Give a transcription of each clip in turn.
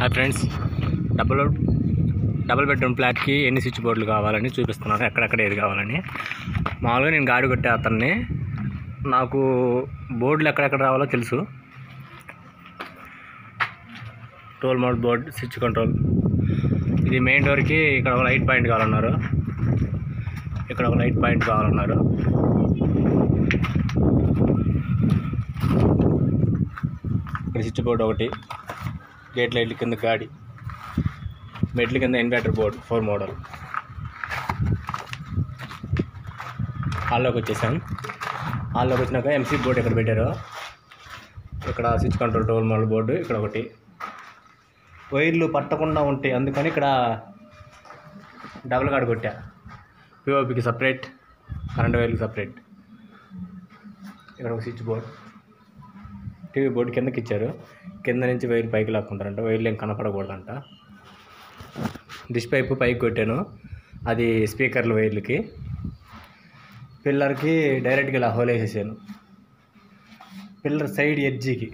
hi friends double double bedroom ఫ్లాట్కి ఎన్ని switch బోర్డులు కావాలని చూపిస్తున్నాను ఎక్కడెక్కడ ఏది కావాలని మామూలుగా నేను గాడి కొట్టే అతన్ని నాకు బోర్డులు ఎక్కడెక్కడ రావాలో తెలుసు టోల్ మోడ్ బోర్డ్ స్విచ్ కంట్రోల్ ఇది మెయిన్ డోర్కి ఇక్కడ ఒక లైట్ పాయింట్ కావాలన్నారు ఇక్కడ ఒక లైట్ పాయింట్ కావాలన్నారు ఇక్కడ స్విచ్ బోర్డ్ ఒకటి గేట్ లైట్ల కింద గాడి మెట్ల కింద ఇన్వర్టర్ బోర్డ్ ఫోర్ మోడల్ హాల్లోకి వచ్చేసాం హాల్లోకి వచ్చినాక ఎంసీ బోర్డు ఇక్కడ పెట్టారు ఇక్కడ స్విచ్ కంట్రోల్ టోల్ మోడల్ బోర్డు ఇక్కడ ఒకటి వైర్లు పట్టకుండా ఉంటాయి అందుకని ఇక్కడ డబుల్ గార్డ్ కొట్టా పిఓపికి సపరేట్ కరెంట్ వైర్కి సపరేట్ ఇక్కడ ఒక స్విచ్ బోర్డ్ టీవీ బోర్డు కిందకి ఇచ్చారు కింద నుంచి వైర్ పైకి లాక్కుంటారంట వైర్లు ఏం కనపడకూడదంట డిష్ పైపు పైకి కొట్టాను అది స్పీకర్ల వైర్లకి పిల్లర్కి డైరెక్ట్గా ఇలా హోల్ వేసేసాను పిల్లర్ సైడ్ ఎడ్జికి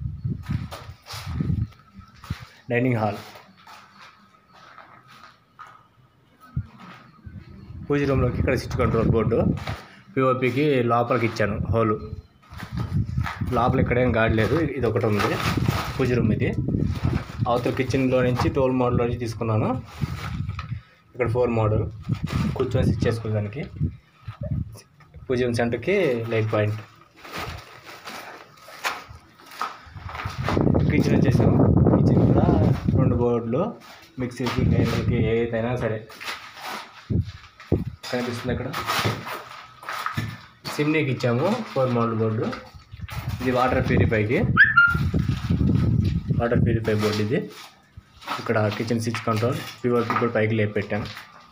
డైనింగ్ హాల్ పూజ రూమ్లోకి ఇక్కడ స్విచ్ కంట్రోల్ బోర్డు పిఓపికి లోపలికి ఇచ్చాను హోలు లోపల ఇక్కడేం గాడి లేదు ఇది ఒకటి ఉంది పూజ రూమ్ ఇది అవతల కిచెన్లో నుంచి టోల్ మోడల్ నుంచి తీసుకున్నాను ఇక్కడ ఫోర్ మోడల్ కూర్చొని స్విచ్ చేసుకోవడానికి పూజ రూమ్ సెంటర్కి లైట్ పాయింట్ కిచెన్ వచ్చేసాము కిచెన్ కూడా రెండు బోర్డులు మిక్సీకి గ్రైండర్కి ఏదైనా సరే కనిపిస్తుంది అక్కడ సిమ్నీకి ఇచ్చాము ఫోర్ మోడల్ బోర్డు ఇది వాటర్ ప్యూరిఫైకి వాటర్ ప్యూరిఫై బోర్డు ఇది ఇక్కడ కిచెన్ స్విచ్ కంట్రోల్ పిఓపి కూడా పైకి లేపి పెట్టాం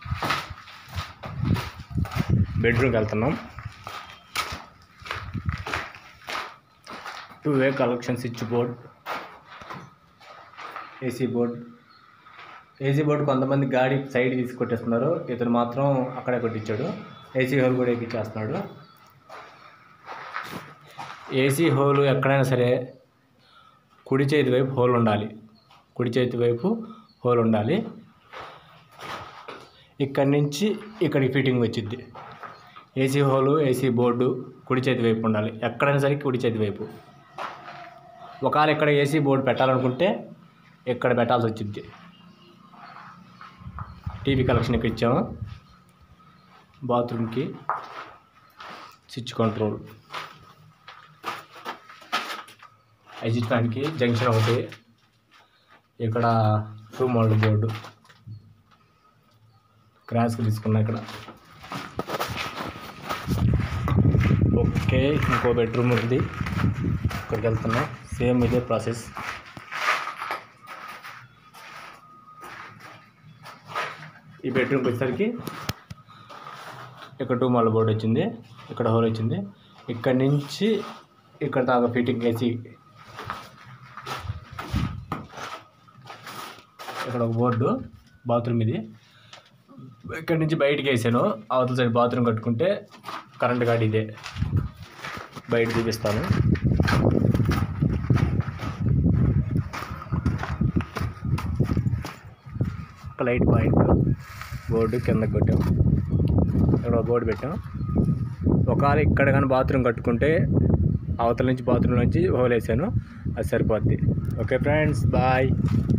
బెడ్రూమ్కి వెళ్తున్నాం two way collection switch board AC board AC board కొంతమంది గాడి సైడ్ తీసి కొట్టేస్తున్నారు ఇతను మాత్రం అక్కడే కొట్టించాడు ఏసీ హోల్ కూడా ఎక్కిచ్చేస్తున్నాడు ఏసీ హోలు ఎక్కడైనా సరే కుడి చేతి వైపు హోల్ ఉండాలి కుడి చేతి వైపు హోల్ ఉండాలి ఇక్కడి నుంచి ఇక్కడికి ఫిట్టింగ్ వచ్చింది ఏసీ హోలు ఏసీ బోర్డు కుడి చేతి వైపు ఉండాలి ఎక్కడైనా సరే కుడి చేతి వైపు ఒకవేళ ఇక్కడ ఏసీ బోర్డు పెట్టాలనుకుంటే ఇక్కడ పెట్టాల్సి వచ్చింది టీవీ కలెక్షన్ ఇక్కడ ఇచ్చాము బాత్రూమ్కి స్విచ్ కంట్రోల్ ఎగ్జిట్ ఫ్యాన్కి జంక్షన్ ఒకటి ఇక్కడ టూ మోడల్ బోర్డు క్రాస్కి తీసుకున్నా ఇక్కడ ఓకే ఇంకో బెడ్రూమ్ ఉంది ఇక్కడికి వెళ్తున్నా సేమ్ ఇదే ప్రాసెస్ ఈ బెడ్రూమ్కి వచ్చేసరికి ఇక్కడ టూ మోడల్ బోర్డు వచ్చింది ఇక్కడ హోల్ వచ్చింది ఇక్కడ నుంచి ఇక్కడ దాకా ఫిట్టింగ్ వేసి ఇక్కడ ఒక బోర్డు బాత్రూమ్ ఇది ఇక్కడ నుంచి బయటికి వేసాను అవతల సైడ్ బాత్రూమ్ కట్టుకుంటే కరెంట్ గాడి ఇదే బయట చూపిస్తాను ఒక లైట్ పాయింట్ బోర్డు కిందకి కొట్టాం ఇక్కడ ఒక బోర్డు పెట్టాం ఒకవేళ ఇక్కడ కానీ బాత్రూమ్ కట్టుకుంటే అవతల నుంచి బాత్రూమ్ నుంచి హోల్ వేసాను అది సరిపోద్ది ఓకే ఫ్రెండ్స్ బాయ్